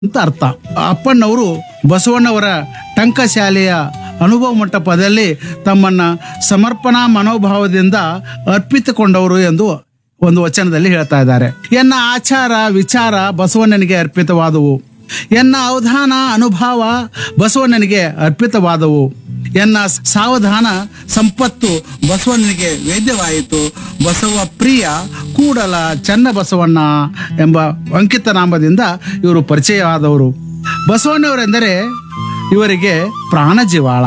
ಅಂತ ಅರ್ಥ ಅಪ್ಪಣ್ಣವರು ಬಸವಣ್ಣವರ ಟಂಕಶಾಲೆಯ ಅನುಭವ ಮಂಟಪದಲ್ಲಿ ತಮ್ಮನ್ನ ಸಮರ್ಪಣಾ ಮನೋಭಾವದಿಂದ ಅರ್ಪಿತಗೊಂಡವರು ಎಂದು ಒಂದು ವಚನದಲ್ಲಿ ಹೇಳ್ತಾ ಇದ್ದಾರೆ ಎನ್ನ ಆಚಾರ ವಿಚಾರ ಬಸವಣ್ಣನಿಗೆ ಅರ್ಪಿತವಾದವು ಎನ್ನ ಅವಧಾನ ಅನುಭವ ಬಸವಣ್ಣನಿಗೆ ಅರ್ಪಿತವಾದವು ಎನ್ನ ಸಾವಧಾನ ಸಂಪತ್ತು ಬಸವಣ್ಣನಿಗೆ ವೇದ್ಯವಾಯಿತು ಬಸವ ಪ್ರಿಯ ಕೂಡಲ ಚನ್ನ ಬಸವಣ್ಣ ಎಂಬ ಅಂಕಿತ ನಾಮದಿಂದ ಇವರು ಪರಿಚಯವಾದವರು ಬಸವಣ್ಣವರೆಂದರೆ ಇವರಿಗೆ ಪ್ರಾಣಜೀವಾಳ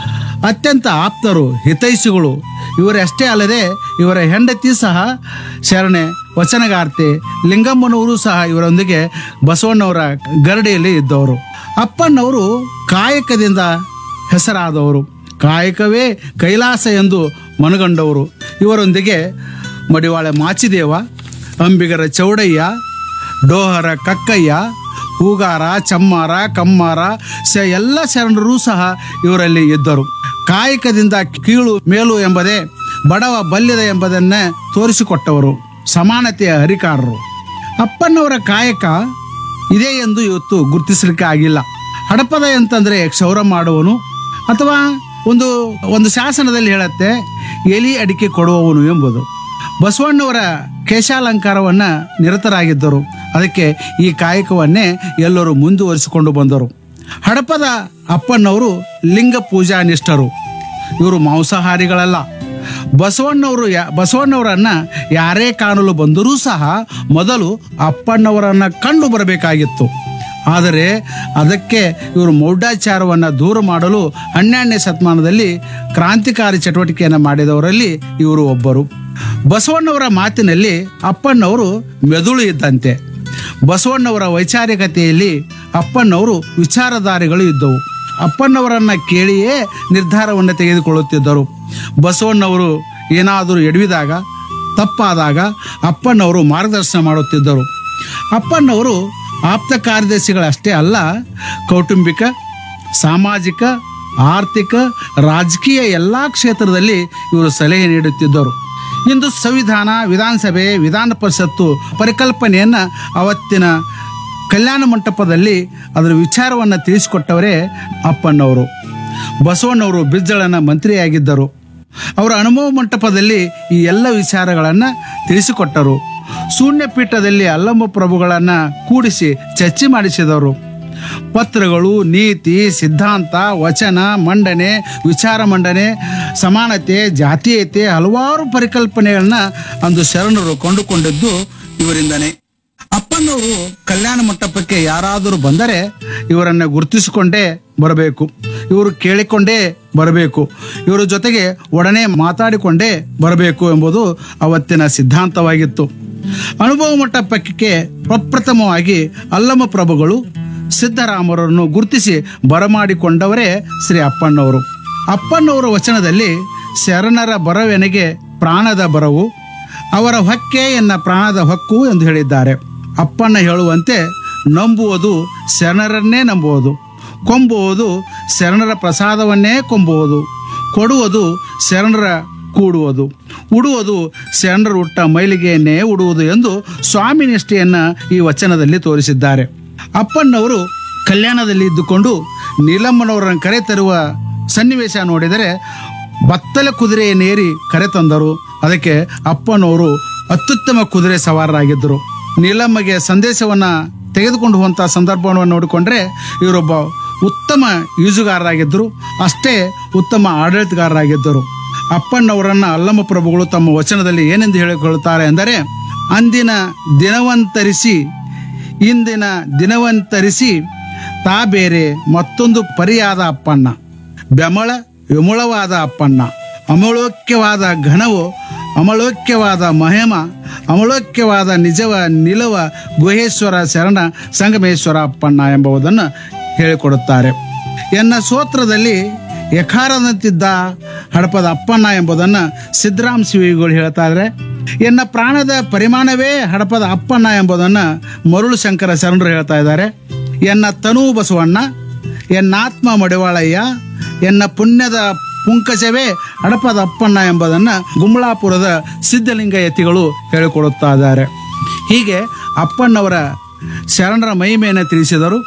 ಅತ್ಯಂತ ಆಪ್ತರು ಹಿತೈಷಿಗಳು ಇವರಷ್ಟೇ ಅಲ್ಲದೆ ಇವರ ಹೆಂಡತಿ ಸಹ ಶರಣೆ ವಚನಗಾರ್ತಿ ಲಿಂಗಮ್ಮನವರು ಸಹ ಇವರೊಂದಿಗೆ ಬಸವಣ್ಣವರ ಗರಡಿಯಲ್ಲಿ ಇದ್ದವರು ಅಪ್ಪಣ್ಣವರು ಕಾಯಕದಿಂದ ಹೆಸರಾದವರು ಕಾಯಕವೇ ಕೈಲಾಸ ಎಂದು ಮನಗಂಡವರು ಇವರೊಂದಿಗೆ ಮಡಿವಾಳ ಮಾಚಿದೇವ ಅಂಬಿಗರ ಚೌಡಯ್ಯ ಡೋಹರ ಕಕ್ಕಯ್ಯ ಹೂಗಾರ ಚಮ್ಮಾರ ಕಮ್ಮಾರ ಸ ಎಲ್ಲ ಶರಣರು ಸಹ ಇವರಲ್ಲಿ ಇದ್ದರು ಕಾಯಕದಿಂದ ಕೀಳು ಮೇಲು ಎಂಬುದೇ ಬಡವ ಬಲ್ಯದ ಎಂಬುದನ್ನೇ ತೋರಿಸಿಕೊಟ್ಟವರು ಸಮಾನತೆಯ ಹರಿಕಾರರು ಅಪ್ಪನವರ ಕಾಯಕ ಇದೆ ಎಂದು ಇವತ್ತು ಗುರುತಿಸಲಿಕ್ಕೆ ಆಗಿಲ್ಲ ಹಡಪದ ಅಂತಂದ್ರೆ ಕ್ಷೌರ ಮಾಡುವನು ಅಥವಾ ಒಂದು ಒಂದು ಶಾಸನದಲ್ಲಿ ಹೇಳುತ್ತೆ ಎಲಿ ಅಡಿಕೆ ಕೊಡುವವನು ಎಂಬುದು ಬಸವಣ್ಣವರ ಕೇಶಾಲಂಕಾರವನ್ನ ನಿರತರಾಗಿದ್ದರು ಅದಕ್ಕೆ ಈ ಕಾಯಕವನ್ನೇ ಎಲ್ಲರೂ ಮುಂದುವರಿಸಿಕೊಂಡು ಬಂದರು ಹಡಪದ ಅಪ್ಪಣ್ಣವರು ಲಿಂಗ ಪೂಜಾ ನಿಷ್ಠರು ಇವರು ಮಾಂಸಾಹಾರಿಗಳಲ್ಲ ಬಸವಣ್ಣವರು ಯಾ ಬಸವಣ್ಣವರನ್ನ ಯಾರೇ ಕಾಣಲು ಬಂದರೂ ಸಹ ಮೊದಲು ಅಪ್ಪಣ್ಣವರನ್ನ ಕಂಡು ಬರಬೇಕಾಗಿತ್ತು ಆದರೆ ಅದಕ್ಕೆ ಇವರು ಮೌಢಾಚಾರವನ್ನು ದೂರ ಮಾಡಲು ಹನ್ನೆರಡನೇ ಶತಮಾನದಲ್ಲಿ ಕ್ರಾಂತಿಕಾರಿ ಚಟುವಟಿಕೆಯನ್ನು ಮಾಡಿದವರಲ್ಲಿ ಇವರು ಒಬ್ಬರು ಬಸವಣ್ಣವರ ಮಾತಿನಲ್ಲಿ ಅಪ್ಪಣ್ಣವರು ಮೆದುಳು ಇದ್ದಂತೆ ಬಸವಣ್ಣವರ ವೈಚಾರಿಕತೆಯಲ್ಲಿ ಅಪ್ಪಣ್ಣವರು ವಿಚಾರಧಾರೆಗಳು ಇದ್ದವು ಅಪ್ಪಣ್ಣವರನ್ನ ಕೇಳಿಯೇ ನಿರ್ಧಾರವನ್ನು ತೆಗೆದುಕೊಳ್ಳುತ್ತಿದ್ದರು ಬಸವಣ್ಣವರು ಏನಾದರೂ ಎಡವಿದಾಗ ತಪ್ಪಾದಾಗ ಅಪ್ಪಣ್ಣವರು ಮಾರ್ಗದರ್ಶನ ಮಾಡುತ್ತಿದ್ದರು ಅಪ್ಪಣ್ಣವರು ಆಪ್ತ ಕಾರ್ಯದರ್ಶಿಗಳಷ್ಟೇ ಅಲ್ಲ ಕೌಟುಂಬಿಕ ಸಾಮಾಜಿಕ ಆರ್ಥಿಕ ರಾಜಕೀಯ ಎಲ್ಲ ಕ್ಷೇತ್ರದಲ್ಲಿ ಇವರು ಸಲಹೆ ನೀಡುತ್ತಿದ್ದರು ಇಂದು ಸಂವಿಧಾನ ವಿಧಾನಸಭೆ ವಿಧಾನ ಪರಿಷತ್ತು ಪರಿಕಲ್ಪನೆಯನ್ನ ಅವತ್ತಿನ ಕಲ್ಯಾಣ ಮಂಟಪದಲ್ಲಿ ಅದರ ವಿಚಾರವನ್ನು ತಿಳಿಸಿಕೊಟ್ಟವರೇ ಅಪ್ಪಣ್ಣವರು ಬಸವಣ್ಣವರು ಬಿಜ್ಜಳನ ಮಂತ್ರಿಯಾಗಿದ್ದರು ಅವರ ಅನುಭವ ಮಂಟಪದಲ್ಲಿ ಈ ಎಲ್ಲ ವಿಚಾರಗಳನ್ನು ತಿಳಿಸಿಕೊಟ್ಟರು ಶೂನ್ಯ ಪೀಠದಲ್ಲಿ ಅಲ್ಲಮ್ಮ ಪ್ರಭುಗಳನ್ನ ಕೂಡಿಸಿ ಚರ್ಚೆ ಮಾಡಿಸಿದವರು ಪತ್ರಗಳು ನೀತಿ ಸಿದ್ಧಾಂತ ವಚನ ಮಂಡನೆ ವಿಚಾರ ಮಂಡನೆ ಸಮಾನತೆ ಜಾತೀಯತೆ ಹಲವಾರು ಪರಿಕಲ್ಪನೆಗಳನ್ನ ಅಂದು ಶರಣರು ಕೊಂಡುಕೊಂಡಿದ್ದು ಇವರಿಂದನೇ ಅಪ್ಪನವರು ಕಲ್ಯಾಣ ಮಂಟಪಕ್ಕೆ ಯಾರಾದರೂ ಬಂದರೆ ಇವರನ್ನ ಗುರುತಿಸಿಕೊಂಡೇ ಬರಬೇಕು ಇವರು ಕೇಳಿಕೊಂಡೇ ಬರಬೇಕು ಇವರ ಜೊತೆಗೆ ಒಡನೆ ಮಾತಾಡಿಕೊಂಡೇ ಬರಬೇಕು ಎಂಬುದು ಅವತ್ತಿನ ಸಿದ್ಧಾಂತವಾಗಿತ್ತು ಅನುಭವ ಮಂಟಪಕ್ಕೆ ಪ್ರಪ್ರಥಮವಾಗಿ ಅಲ್ಲಮ ಪ್ರಭುಗಳು ಸಿದ್ದರಾಮರನ್ನು ಗುರುತಿಸಿ ಬರಮಾಡಿಕೊಂಡವರೇ ಶ್ರೀ ಅಪ್ಪಣ್ಣವರು ಅಪ್ಪಣ್ಣವರ ವಚನದಲ್ಲಿ ಶರಣರ ಬರವೆನೆಗೆ ಪ್ರಾಣದ ಬರವು ಅವರ ಹೊಕ್ಕೆ ಎನ್ನ ಪ್ರಾಣದ ಹೊಕ್ಕು ಎಂದು ಹೇಳಿದ್ದಾರೆ ಅಪ್ಪಣ್ಣ ಹೇಳುವಂತೆ ನಂಬುವುದು ಶರಣರನ್ನೇ ನಂಬುವುದು ಕೊಂಬುವುದು ಶರಣರ ಪ್ರಸಾದವನ್ನೇ ಕೊಂಬುವುದು ಕೊಡುವುದು ಶರಣರ ಕೂಡುವುದು ಉಡುವುದು ಶರಣರ ಉಟ್ಟ ಮೈಲಿಗೆಯನ್ನೇ ಉಡುವುದು ಎಂದು ಸ್ವಾಮಿ ನಿಷ್ಠೆಯನ್ನ ಈ ವಚನದಲ್ಲಿ ತೋರಿಸಿದ್ದಾರೆ ಅಪ್ಪಣ್ಣವರು ಕಲ್ಯಾಣದಲ್ಲಿ ಇದ್ದುಕೊಂಡು ನೀಲಮ್ಮನವರನ್ನು ಕರೆತರುವ ಸನ್ನಿವೇಶ ನೋಡಿದರೆ ಬತ್ತಲ ಕುದುರೆಯನ್ನೇರಿ ಕರೆತಂದರು ಅದಕ್ಕೆ ಅಪ್ಪನವರು ಅತ್ಯುತ್ತಮ ಕುದುರೆ ಸವಾರರಾಗಿದ್ದರು ನೀಲಮ್ಮಗೆ ಸಂದೇಶವನ್ನ ತೆಗೆದುಕೊಂಡು ಹೋಗುವಂಥ ಸಂದರ್ಭವನ್ನು ನೋಡಿಕೊಂಡ್ರೆ ಇವರೊಬ್ಬ ಉತ್ತಮ ಈಜುಗಾರರಾಗಿದ್ದರು ಅಷ್ಟೇ ಉತ್ತಮ ಆಡಳಿತಗಾರರಾಗಿದ್ದರು ಅಪ್ಪಣ್ಣವರನ್ನ ಅಲ್ಲಮ್ಮ ಪ್ರಭುಗಳು ತಮ್ಮ ವಚನದಲ್ಲಿ ಏನೆಂದು ಹೇಳಿಕೊಳ್ಳುತ್ತಾರೆ ಎಂದರೆ ಅಂದಿನ ದಿನವಂತರಿಸಿ ಇಂದಿನ ದಿನವಂತರಿಸಿ ತಾ ಬೇರೆ ಮತ್ತೊಂದು ಪರಿಯಾದ ಅಪ್ಪಣ್ಣ ಬೆಮಳ ವಿಮುಳವಾದ ಅಪ್ಪಣ್ಣ ಅಮಳೋಕ್ಯವಾದ ಘನವು ಅಮಳೋಕ್ಯವಾದ ಮಹಿಮ ಅಮಳೋಕ್ಯವಾದ ನಿಜವ ನಿಲವ ಗುಹೇಶ್ವರ ಶರಣ ಸಂಗಮೇಶ್ವರ ಅಪ್ಪಣ್ಣ ಎಂಬುದನ್ನು ಹೇಳಿಕೊಡುತ್ತಾರೆ ಎನ್ನ ಸೂತ್ರದಲ್ಲಿ ಯಖಾರದಂತಿದ್ದ ಹಡಪದ ಅಪ್ಪಣ್ಣ ಎಂಬುದನ್ನು ಸಿದ್ದರಾಮ್ ಶಿವಿಗಳು ಹೇಳ್ತಾ ಇದ್ದಾರೆ ಎನ್ನ ಪ್ರಾಣದ ಪರಿಮಾಣವೇ ಹಡಪದ ಅಪ್ಪಣ್ಣ ಎಂಬುದನ್ನು ಮರುಳು ಶಂಕರ ಶರಣರು ಹೇಳ್ತಾ ಇದ್ದಾರೆ ಎನ್ನ ತನು ಬಸವಣ್ಣ ಎನ್ನಾತ್ಮ ಮಡಿವಾಳಯ್ಯ ಎನ್ನ ಪುಣ್ಯದ ಪುಂಕಜವೇ ಹಡಪದ ಅಪ್ಪಣ್ಣ ಎಂಬುದನ್ನು ಗುಮ್ಮಳಾಪುರದ ಸಿದ್ಧಲಿಂಗ ಯತಿಗಳು ಹೇಳಿಕೊಡುತ್ತಾ ಇದ್ದಾರೆ ಹೀಗೆ ಅಪ್ಪಣ್ಣವರ ಶರಣರ ಮಹಿಮೆಯನ್ನು ತಿಳಿಸಿದರು